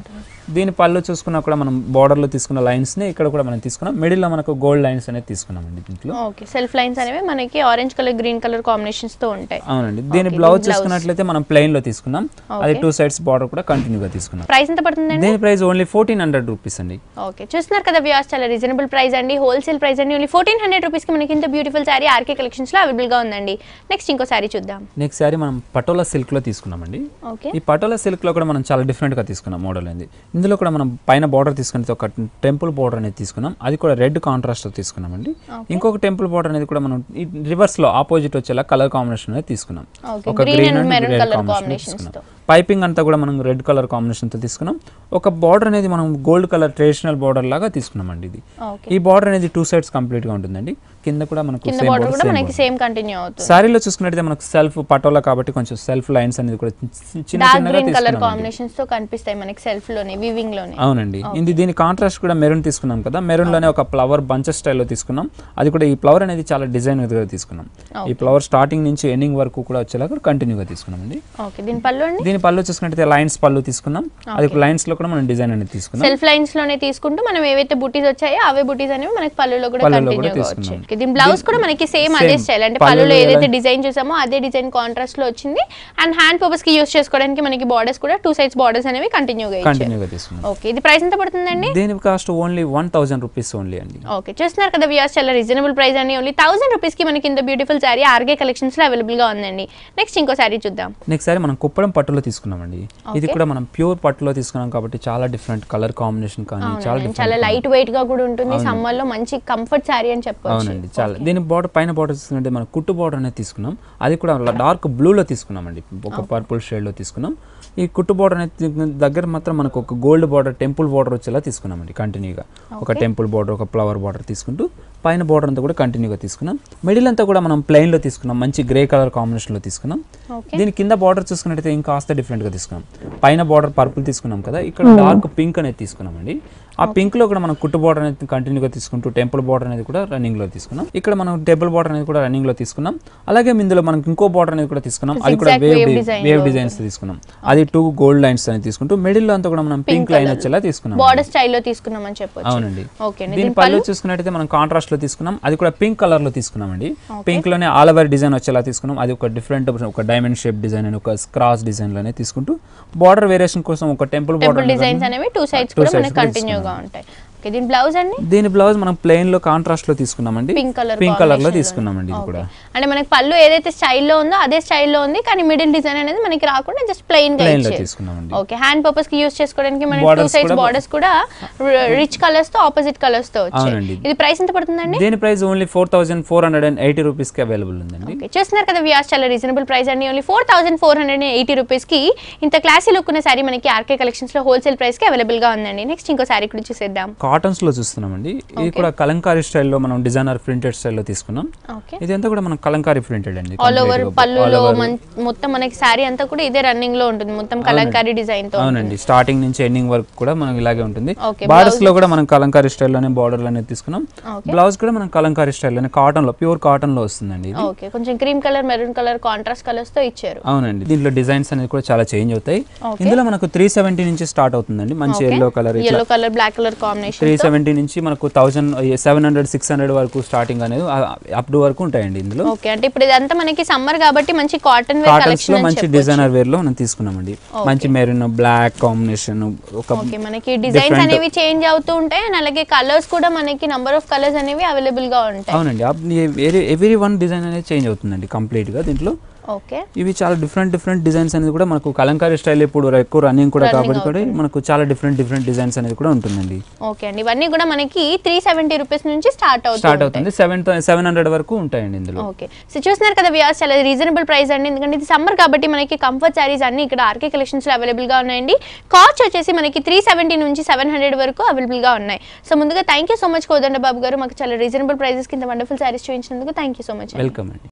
దీని పళ్ళు చూసుకున్నా కూడా మనం బార్డర్లో తీసుకున్న లైన్స్ని ఇక్కడ కూడా మనం తీసుకున్నాం మిడిల్లో మనకు గోల్డ్ లైన్స్ అనేది తీసుకున్నామండి దీంట్లో ఓకే సెల్ఫ్ లైన్స్ అనేవి మనకి orange colour green colour combinations తో ఉంటాయి అవునండి దీని బ్లౌజ్ చూసుకున్నట్లయితే మనం ప్లెయిన్ లో తీసుకున్నాం అది టూ సైడ్స్ బార్డర్ కూడా కంటిన్యూగా తీసుకున్నాం ప్రైస్ ఎంత పడుతుందండి దీని price only fourteen hundred rupees అండి ఓకే చూస్తున్నారు కదా వ్యూస్ చాలా రీజనబుల్ ప్రైస్ అండి హోల్సేల్ ప్రైస్ అండి ఓన్లీ ఫోర్టీన్ హండ్రెడ్ రూపీస్కి మనకి ఇంత బ్యూటిఫుల్ శారీ ఆర్కే కలెక్షన్స్లో అవైలబుల్గా ఉందండి నెక్స్ట్ ఇంకో శారీ చూద్దాం నెక్స్ట్ సారీ మనం పటోలా సిల్క్ లో తీసుకున్నామండి ఓకే ఈ పటోలా సిల్క్ లో కూడా మనం చాలా డిఫరెంట్ గా తీసుకున్నాం మోడల్ అనేది ఇందులో కూడా మనం పైన బార్డర్ తీసుకుని ఒక టెంపుల్ బార్డర్ అనేది తీసుకున్నాం అది కూడా రెడ్ కాంట్రాస్ట్ తో తీసుకున్నామండి ఇంకొక టెంపుల్ బార్డర్ అనేది కూడా మనం రివర్స్ లో ఆపోజిట్ వచ్చేలా కలర్ కాంబినేషన్ అనేది తీసుకున్నాం Okay, ఒక green green and and maroon red colour combination combinations తీసుకున్నాం పైపింగ్ అంతా కూడా మనం రెడ్ కలర్ కాంబినేషన్ తో తీసుకున్నాం ఒక బార్డర్ అనేది మనం గోల్డ్ కలర్ ట్రెడిషనల్ బార్డర్ లాగా తీసుకున్నామండి ఇది ఓకే ఈ బార్డర్ అనేది టూ సైడ్స్ కంప్లీట్ గా ఉంటుందండి కింద కూడా మనకు కింద సేమ్ బార్డర్ బార్డర్ కూడా సేమ్ మనకి సేమ్ కంటిన్యూ అవుతుంది సారీలో చూసుకున్నట్టయితే మనకు సెల్ఫ్ పటోలా కాబట్టి కొంచెం సెల్ఫ్ లైన్స్ అనేది కూడా చిన్న చిన్న డార్క్ చిన్నగా గ్రీన్ కలర్ తీసుకున్నామండి. కాంబినేషన్స్ తో కనిపిస్తాయి మనకి సెల్ఫ్ లోనే వివింగ్ లోనే అవునండి ఇది దీని కాంట్రాస్ట్ కూడా మెరూన్ తీసుకున్నాం కదా మెరూన్ లోనే ఒక ఫ్లవర్ బంచెస్ స్టైల్లో తీసుకున్నాం అది కూడా ఈ ఫ్లవర్ అనేది చాలా డిజైన్ గా తీసుకున్నాం ఈ ఫ్లవర్ స్టార్టింగ్ నుంచి ఎండింగ్ వరకు కూడా వచ్చేలాగా కంటిన్యూగా తీసుకున్నాం అండి ఓకే దీని పళ్ళు అండి దీని పళ్ళు చూసుకున్నట్టయితే లైన్స్ పళ్ళు తీసుకున్నాం అది లైన్స్ లో కూడా మనం డిజైన్ అనేది తీసుకున్నాం సెల్ఫ్ లైన్స్ లోనే తీసుకుంటూ మనం ఏవైతే బుటీస్ వచ్చాయో అవే బుటీస్ అనేవి మనకి పళ్ళులో కూడా పళ్ళులో కూడా కంటిన్యూగా తీసుకున్నాం. వచ్చాయి Okay, దీని బ్లౌజ్ కూడా మనకి సేమ్ అదే Same. స్టైల్ అంటే పళ్ళులో పళ్ళులో ఏదైతే ఎలా- డిజైన్ చూసామో అదే డిజైన్ కాంట్రాస్ట్ లో వచ్చింది అండ్ హ్యాండ్ పర్పస్ కి యూస్ చేసుకోవడానికి మనకి బార్డర్స్ కూడా టూ సైడ్స్ బార్డర్స్ అనేవి కంటిన్యూగా ఇచ్చారు కంటిన్యూగా తీసుకున్నాం ఓకే ఇది ప్రైస్ ఎంత పడుతుందండి దీని cost only one thousand rupees only అండి ఓకే చూస్తున్నారు కదా వ్యూస్ చాలా రీజనబుల్ ప్రైస్ అండి ఓన్లీ థౌసండ్ రూపీస్ కి మనకి ఇంత బ్యూటిఫుల్ శారీ ఆర్గే కలెక్షన్స్ లో అవైలబుల్ గా ఉందండి నెక్స్ట్ ఇంకో శారీ చూద్దాం నెక్స్ట్ సారీ మనం కుప్పడం పట్టులో తీసుకున్నామండి ఇది కూడా మనం ప్యూర్ పట్టులో తీసుకున్నాం కాబట్టి చాలా డిఫరెంట్ కలర్ కాంబినేషన్ కానీ చాలా అవునండి. డిఫరెంట్ చాలా లైట్ వెయిట్ గా కూడా ఉంటుంది సమ్మర్ లో మంచి కంఫర్ట్ శారీ అని చెప్పొచ్చు అవునండి చాలా దీని బార్డర్ పైన బార్డర్ తీసుకుంటే మనం కుట్టు బార్డర్ అనేది తీసుకున్నాం అది కూడా డార్క్ బ్లూలో తీసుకున్నామండి ఒక పర్పుల్ షేడ్లో తీసుకున్నాం ఈ కుట్టు బార్డర్ అనేది తీసుకున్న దగ్గర మాత్రం మనకు ఒక గోల్డ్ బార్డర్ టెంపుల్ బార్డర్ వచ్చేలా తీసుకున్నామండి కంటిన్యూగా ఒక టెంపుల్ బార్డర్ ఒక ఫ్లవర్ బార్డర్ తీసుకుంటూ పైన బార్డర్ అంతా కూడా కంటిన్యూగా తీసుకున్నాం మిడిల్ అంతా కూడా మనం ప్లెయిన్లో తీసుకున్నాం మంచి గ్రే కలర్ కాంబినేషన్లో తీసుకున్నాం ఓకే దీని కింద బార్డర్ చూసుకున్నట్టయితే ఇంకాస్త డిఫరెంట్గా తీసుకున్నాం పైన బార్డర్ పర్పుల్ తీసుకున్నాం కదా ఇక్కడ డార్క్ పింక్ అనేది తీసుకున్నామండి ఆ పింక్ లో కూడా మనం కుట్టు బార్డర్ అనేది కంటిన్యూగా తీసుకుంటూ టెంపుల్ బార్డర్ అనేది కూడా రన్నింగ్ లో తీసుకున్నాం ఇక్కడ మనం టెంపుల్ బార్డర్ అనేది కూడా రన్నింగ్ లో తీసుకున్నాం అలాగే ఇందులో మనకి ఇంకో బార్డర్ అనేది కూడా తీసుకున్నాం అది కూడా Zigzag wave wave design wave లో డిజైన్స్ తీసుకున్నాం అది టూ గోల్డ్ లైన్స్ అనేది తీసుకుంటూ మిడిల్ లో అంతా కూడా మనం పింక్ లైన్ వచ్చేలా తీసుకున్నాం బార్డర్ స్టైల్లో తీసుకున్నామని చెప్పొచ్చు అవునండి ఓకే అండి దీని దీని పళ్ళు చూసుకున్నట్టయితే మనం కాంట్రాస్ట్ లో తీసుకున్నాం అది కూడా పింక్ కలర్ లో తీసుకున్నామండి పింక్ లోనే ఆల్ ఓవర్ డిజైన్ వచ్చేలా తీసుకున్నాం అది ఒక డిఫరెంట్ ఒక డైమండ్ షేప్ డిజైన్ అని ఒక క్రాస్ డిజైన్ లోనే తీసుకుంటూ బార్డర్ వేరియేషన్ కోసం ఒక టెంపుల్ టెంపుల్ బార్డర్ డిజైన్స్ అనేవి టూ సైడ్స్ Two కూడా sides మనకి కూడా కంటిన్యూగా ఉంటాయి ఓకే దీని బ్లౌజ్ అండి దీని బ్లౌజ్ మనం ప్లెయిన్ లో కాంట్రాస్ట్ లో తీసుకున్నామండి పింక్ కలర్ పింక్ కలర్ లో తీసుకున్నామండి ఇది కూడా అంటే మనకి పళ్ళు ఏదైతే స్టైల్లో ఉందో అదే స్టైల్లో ఉంది కానీ మిడిల్ డిజైన్ అనేది మనకి రాకుండా జస్ట్ ప్లెయిన్ గా ప్లెయిన్ లో ఇచ్చారు తీసుకున్నామండి ఓకే హ్యాండ్ పర్పస్ కి యూస్ చేసుకోవడానికి మనకి టూ Borders సైడ్స్ కూడా- బార్డర్స్ కూడా రిచ్ కలర్స్ తో ఆపోజిట్ కలర్స్ తో వచ్చాయి అవునండి. ఇది ప్రైస్ ఎంత పడుతుందండి దీని price only four thousand four hundred and eighty rupees కి అవైలబుల్ ఉందండి ఓకే చూస్తున్నారు కదా వ్యూస్ చాలా రీజనబుల్ ప్రైస్ అండి only four thousand four hundred eighty rupees కి ఇంత క్లాసీ లుక్ ఉన్న శారీ మనకి ఆర్కే కలెక్షన్స్ లో హోల్సేల్ ప్రైస్ కి అవైలబుల్ గా ఉందండి నెక్స్ట్ ఇంకో శారీ కూడా చూసేద్దాం కాటన్స్ లో చూస్తున్నామండి ఇది కూడా కలంకారీ స్టైల్లో మనం డిజైనర్ ప్రింటెడ్ స్టైల్లో తీసుకున్నాం ఓకే ఇదంతా కూడా మనం కలంకారీ ప్రింటెడ్ అండి ఆల్ ఓవర్ complete గా. పళ్ళులో All over. మన్- మొత్తం మనకి శారీ అంతా కూడా ఇదే రన్నింగ్ లో ఉంటుంది మొత్తం కలంకారీ డిజైన్ తో అవునండి స్టార్టింగ్ నుంచి ఎండింగ్ వరకు కూడా మనం ఇలాగే ఉంటుంది Okay, బార్డర్స్ లో కూడా మనం కలంకారీ స్టైల్లోనే బార్డర్ అనేది తీసుకున్నాం Okay. బ్లౌజ్ కూడా మనం కలంకారీ స్టైల్లోనే కాటన్ లో ప్యూర్ కాటన్ లో వస్తుందండి ఇది ఓకే కొంచెం cream colour maroon colour contrast colours తో ఇచ్చారు అవునండి దీంట్లో డిజైన్స్ అనేది కూడా చాలా చేంజ్ అవుతాయి Okay. ఇందులో మనకు త్రీ సెవెంటీ నుంచి స్టార్ట్ అవుతుందండి మంచి ఎల్లో కలర్ ఇట్లా yellow colour black colour combination three seventy నుంచి మనకు thousand seven hundred six hundred వరకు స్టార్టింగ్ అనేది అప్ టు వరకు ఉంటాయండి ఇందులో ఓకే అంటే ఇప్పుడు ఇదంతా మనకి సమ్మర్ కాబట్టి మంచి కాటన్ వేర్ కాటన్స్ కలెక్షన్ లో అని మంచి చెప్పొచ్చు డిజైనర్ వేర్ లో మనం తీసుకున్నామండి మంచి మెరూన్ బ్లాక్ కాంబినేషన్ ఒక ఓకే మనకి డిజైన్స్ అనేవి చేంజ్ అవుతూ ఉంటాయి అండ్ అలాగే కలర్స్ కూడా మనకి నంబర్ ఆఫ్ కలర్స్ అనేవి అవైలబుల్ గా ఉంటాయి అవునండి ఎవ్రీ వన్ డిజైన్ అనేది చేంజ్ అవుతుందండి కంప్లీట్ గా దీంట్లో ఓకే ఇవి చాలా డిఫరెంట్ డిఫరెంట్ డిజైన్స్ అనేది కూడా మనకు కలంకారీ స్టైల్ ఇప్పుడు ఎక్కువ రన్నింగ్ కూడా కాబట్టి కూడా మనకు చాలా డిఫరెంట్ డిఫరెంట్ డిజైన్స్ అనేది కూడా ఉంటుందండి ఓకే అండి ఇవన్నీ కూడా మనకి త్రీ సెవెంటీ రూపీస్ నుంచి స్టార్ట్ అవుతుంది స్టార్ట్ అవుతుంది సెవెన్ సెవెన్ హండ్రెడ్ వరకు ఉంటాయండి ఇందులో ఓకే సో చూస్తున్నారు కదా వ్యూస్ చాలా రీజనబుల్ ప్రైస్ అండి ఎందుకంటే ఇది సమ్మర్ కాబట్టి మనకి కంఫర్ట్ శారీస్ అన్ని ఇక్కడ ఆర్కే కలెక్షన్స్ లో అవైలబుల్ గా ఉన్నాయండి కాస్ట్ వచ్చేసి మనకి త్రీ సెవెంటీ నుంచి సెవెన్ హండ్రెడ్ వరకు అవైలబుల్ గా ఉన్నాయి సో ముందుగా thank you so much Kodanda Babu గారు మాకు చాలా రీజనబుల్ ప్రైసెస్ కింద వండర్ఫుల్ శారీస్ చూపించినందుకు thank you so much welcome అండి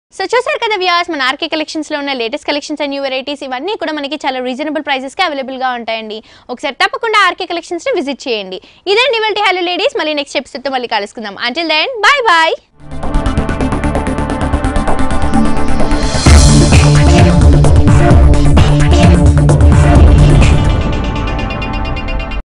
సో చూసారు కదా వ్యూస్ మన ఆర్కే కలెక్షన్స్లో ఉన్న latest collections and new varieties ఇవన్నీ కూడా మనకి చాలా రీజనబుల్ ప్రైజెస్కి అవైలబుల్గా ఉంటాయండి ఒకసారి తప్పకుండా ఆర్కే కలెక్షన్స్ని విజిట్ చేయండి ఇదండి ఇవాళ హలో లేడీస్ మళ్ళీ నెక్స్ట్ ఎపిసోడ్తో మళ్ళీ కలుసుకుందాం అంటిల్ దెన్ బాయ్ బాయ్